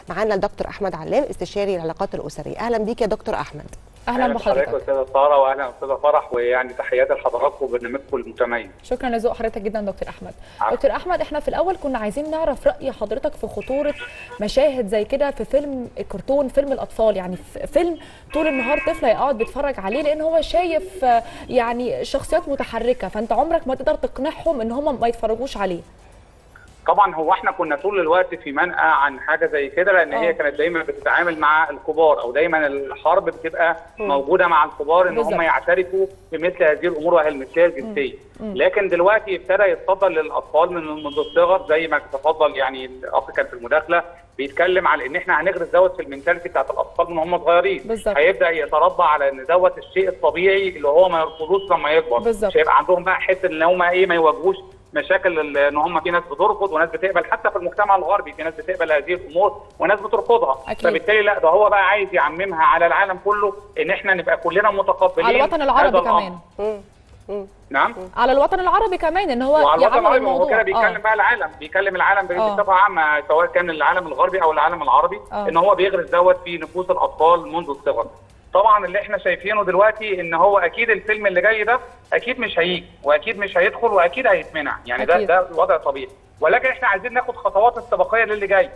معانا الدكتور احمد علام استشاري العلاقات الاسريه اهلا بيك يا دكتور احمد اهلا بحضرتك بحضرتك استاذه ساره واهلا استاذه فرح ويعني تحياتي لحضراتكم وبرنامجكم المتميز شكرا لذوق حضرتك جدا دكتور احمد عفو. دكتور احمد احنا في الاول كنا عايزين نعرف راي حضرتك في خطوره مشاهد زي كده في فيلم كرتون فيلم الاطفال يعني في فيلم طول النهار طفل هيقعد بيتفرج عليه لان هو شايف آه، يعني شخصيات متحركه فانت عمرك ما تقدر تقنعهم ان هم ما يتفرجوش عليه طبعا هو احنا كنا طول الوقت في منأى عن حاجه زي كده لان آه. هي كانت دايما بتتعامل مع الكبار او دايما الحرب بتبقى موجوده مع الكبار ان بالظبط. هم يعترفوا بمثل هذه الامور وهي المثليه الجنسيه لكن دلوقتي ابتدى يتفضل للاطفال من منذ الصغر زي ما تفضل يعني الاخ كان في المداخله بيتكلم على ان احنا هنغرس دوت في المنتاليتي بتاعت الاطفال من هم صغيرين بالظبط. هيبدا يتربى على ان دوت الشيء الطبيعي اللي هو ما يرفضوش لما يكبر بالظبط. مش هيبقى عندهم بقى حته ان هم ايه ما يواجهوش مشاكل ال- ان هم في ناس بترفض وناس بتقبل حتى في المجتمع الغربي في ناس بتقبل هذه الامور وناس بترفضها أكيد. فبالتالي لا ده هو بقى عايز يعممها على العالم كله ان احنا نبقى كلنا متقبلين على الوطن العربي هذا الأمر. كمان مم. مم. نعم على الوطن العربي كمان ان هو وعلى الوطن يعمم العربي ما هو الموضوع كده بيتكلم آه. بقى العالم بيكلم العالم آه. بصفه عامه سواء كان العالم الغربي او العالم العربي آه. ان هو بيغرس دوت في نفوس الاطفال منذ الصغر طبعا اللي احنا شايفينه دلوقتي ان هو اكيد الفيلم اللي جاي ده اكيد مش هيجي واكيد مش هيدخل واكيد هيتمنع يعني ده أكيد. ده وضع طبيعي ولكن احنا عايزين ناخد خطوات استباقيه للي جاي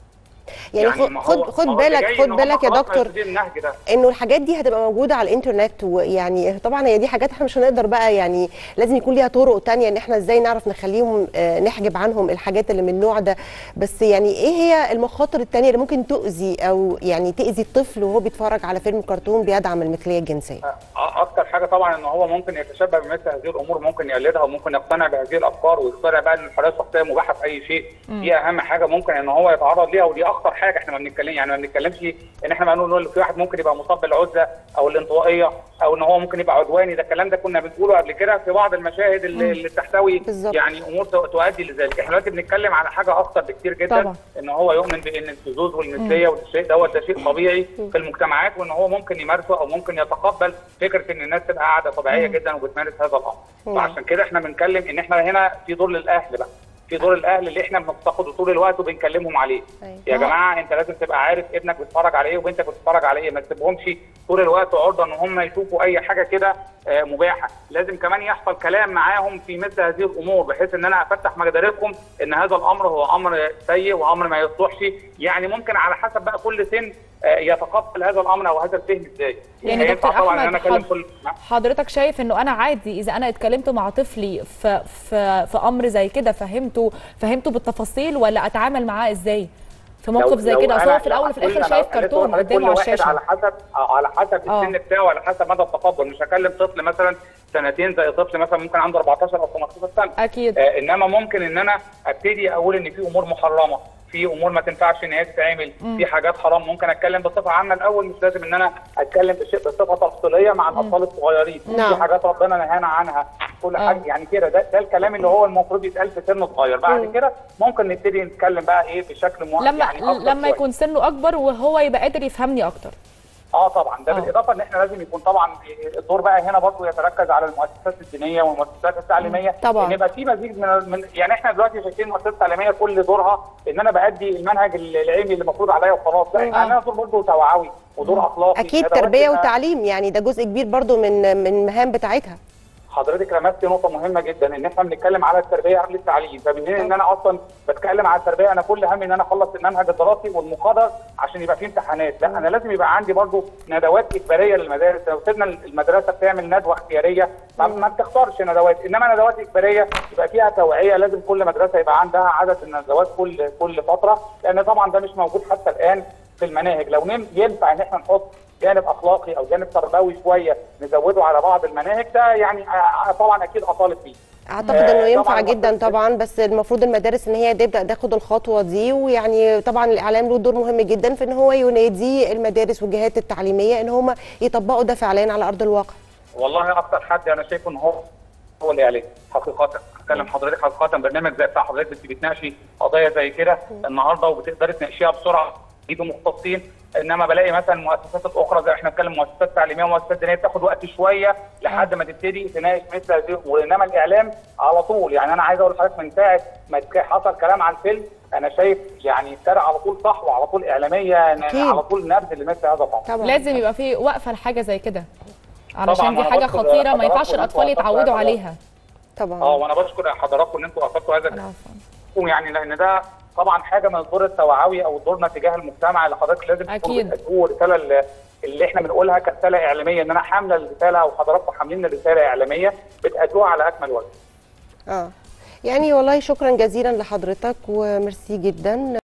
يعني, خد ما هو- خد خد ما هو اللي بالك جاي خد إن هم بالك يا خلاص دكتور هيبتدي النهج ده انه الحاجات دي هتبقى موجوده على الانترنت ويعني طبعا هي دي حاجات احنا مش هنقدر بقى يعني لازم يكون ليها طرق تانية ان احنا ازاي نعرف نخليهم آه، نحجب عنهم الحاجات اللي من النوع ده بس يعني ايه هي المخاطر التانية اللي ممكن تؤذي او يعني تاذي الطفل وهو بيتفرج على فيلم كرتون بيدعم المثليه الجنسيه اكتر حاجه طبعا ان هو ممكن يتشبه بمثل هذه الامور ممكن يقلدها وممكن يقتنع بهذه الافكار ويقتنع بقى ان الحريه الشخصيه مباحه في اي شيء دي اهم حاجه ممكن ان هو يتعرض ليها ودي اخطر حاجه احنا ما بنتكلم يعني ما بنتكلمش ان احنا بنقول نقول في واحد ممكن يبقى مصاب بالعزله او الانطوائيه او ان هو ممكن يبقى عدواني ده الكلام ده كنا بنقوله قبل كده في بعض المشاهد اللي, اللي تحتوي بالظبط. يعني امور تو- تؤدي لذلك احنا دلوقتي بنتكلم على حاجه اخطر بكتير جدا طبعا. ان هو يؤمن بان الشذوذ والمثليه والشيء دوت ده شيء طبيعي في المجتمعات وان هو ممكن يمارسه او ممكن يتقبل فكره ان الناس تبقى قاعده طبيعيه جدا وبتمارس هذا الامر فعشان كده احنا بنتكلم ان احنا هنا في دور للاهل بقى في دور الاهل اللي احنا بنفتقده طول الوقت وبنكلمهم عليه أيوة. يا جماعه انت لازم تبقى عارف ابنك بيتفرج على ايه وبنتك بتتفرج على ايه ما تسيبهمش طول الوقت عرضه ان هم يشوفوا اي حاجه كده آه، مباحه لازم كمان يحصل كلام معاهم في مثل هذه الامور بحيث ان انا افتح مداركهم ان هذا الامر هو امر سيء وامر ما يصلحش يعني ممكن على حسب بقى كل سن آه، يتقبل هذا الامر او هذا الفهم ازاي يعني هينفع دكتور طبعا ان أحمد انا اكلم حض- كل نعم. حضرتك شايف انه انا عادي اذا انا اتكلمت مع طفلي في في في امر زي كده فهمته فهمته بالتفاصيل ولا اتعامل معاه ازاي في موقف لو- زي لو كده اصل أنا- هو في الاول وفي كل- الاخر أنا شايف قلت كرتون لحضرتك قدامه كل على واحد الشاشه على حسب آه، على حسب آه. السن بتاعه وعلى حسب مدى التقبل مش هكلم طفل مثلا سنتين زي طفل مثلا ممكن عنده 14 او 15 سنه اكيد آه انما ممكن ان انا ابتدي اقول ان في امور محرمه في امور ما تنفعش ان هي تتعمل في حاجات حرام ممكن اتكلم بصفه عامه الاول مش لازم ان انا اتكلم بشيء بصفه تفصيليه مع الاطفال الصغيرين نعم. في حاجات ربنا نهانا عنها كل آه. حاجه يعني كده ده, ده الكلام اللي هو المفروض يتقال في سن صغير بعد كده ممكن نبتدي نتكلم بقى ايه بشكل مو... لما يعني أكتر لما شوية. يكون سنه اكبر وهو يبقى قادر يفهمني اكتر اه طبعا ده آه. بالاضافه ان احنا لازم يكون طبعا الدور بقى هنا برضه يتركز على المؤسسات الدينيه والمؤسسات التعليميه طبعاً. ان يبقى في مزيد من, من يعني احنا دلوقتي شايفين المؤسسات التعليميه كل دورها ان انا بادي المنهج العلمي اللي المفروض عليا وخلاص لا احنا آه. عندنا دور برضه توعوي ودور اخلاقي اكيد ندوات تربيه إنها- وتعليم يعني ده جزء كبير برضو من من المهام بتاعتها حضرتك لمست نقطة مهمة جدا ان احنا بنتكلم على التربية قبل التعليم فمنين ان انا اصلا بتكلم على التربية انا كل همي ان انا اخلص المنهج الدراسي والمقرر عشان يبقى فيه امتحانات لا انا لازم يبقى عندي برضو ندوات اجبارية للمدارس لو سيبنا المدرسة بتعمل ندوة اختيارية ما, ما بتختارش ندوات انما ندوات اجبارية يبقى فيها توعية لازم كل مدرسة يبقى عندها عدد الندوات كل كل فترة لان طبعا ده مش موجود حتى الان في المناهج لو نم- ينفع ان احنا نحط جانب اخلاقي او جانب تربوي شويه نزوده على بعض المناهج ده يعني آه، طبعا اكيد اطالب فيه اعتقد آه، انه ينفع طبعاً جدا المفروض- طبعا بس المفروض المدارس ان هي تبدا تاخد الخطوه دي ويعني طبعا الاعلام له دور مهم جدا في ان هو ينادي المدارس والجهات التعليميه ان هم يطبقوا ده فعليا على ارض الواقع والله اكتر حد انا شايفه ان هو هو الاعلام حقيقه اتكلم حضرتك حقيقه برنامج زي بتاع حضرتك بت- بتناقشي قضايا زي كده النهارده وبتقدري تناقشيها بسرعه يجوا مختصين انما بلاقي مثلا المؤسسات الاخرى زي ما احنا بنتكلم مؤسسات تعليميه ومؤسسات دينيه بتاخد وقت شويه لحد ما تبتدي تناقش مثل هذه وانما الاعلام على طول يعني انا عايز اقول لحضرتك من ساعه ما تك- حصل كلام عن الفيلم انا شايف يعني الشارع على طول صح وعلى طول اعلاميه أكيد. على طول نبذ لمثل هذا الامر طبعا لازم يبقى في وقفه لحاجه زي كده طبعاً، علشان دي وأنا حاجه بشكر خطيره ما حضراتكم ينفعش إن الاطفال أنتوا يتعودوا أثرتوا عليها طبعا اه وانا بشكر حضراتكم ان انتوا اثرتوا هذا العفو. يعني لان ده طبعا حاجه من الدور التوعوي او دورنا تجاه المجتمع اللي حضرتك لازم تكون أكيد. بتأدوه رساله اللي- اللي احنا بنقولها كرساله اعلاميه ان انا حامله الرساله او حضراتكم حاملين رساله اعلاميه بتأدوها على اكمل وجه اه يعني والله شكرا جزيلا لحضرتك وميرسي جدا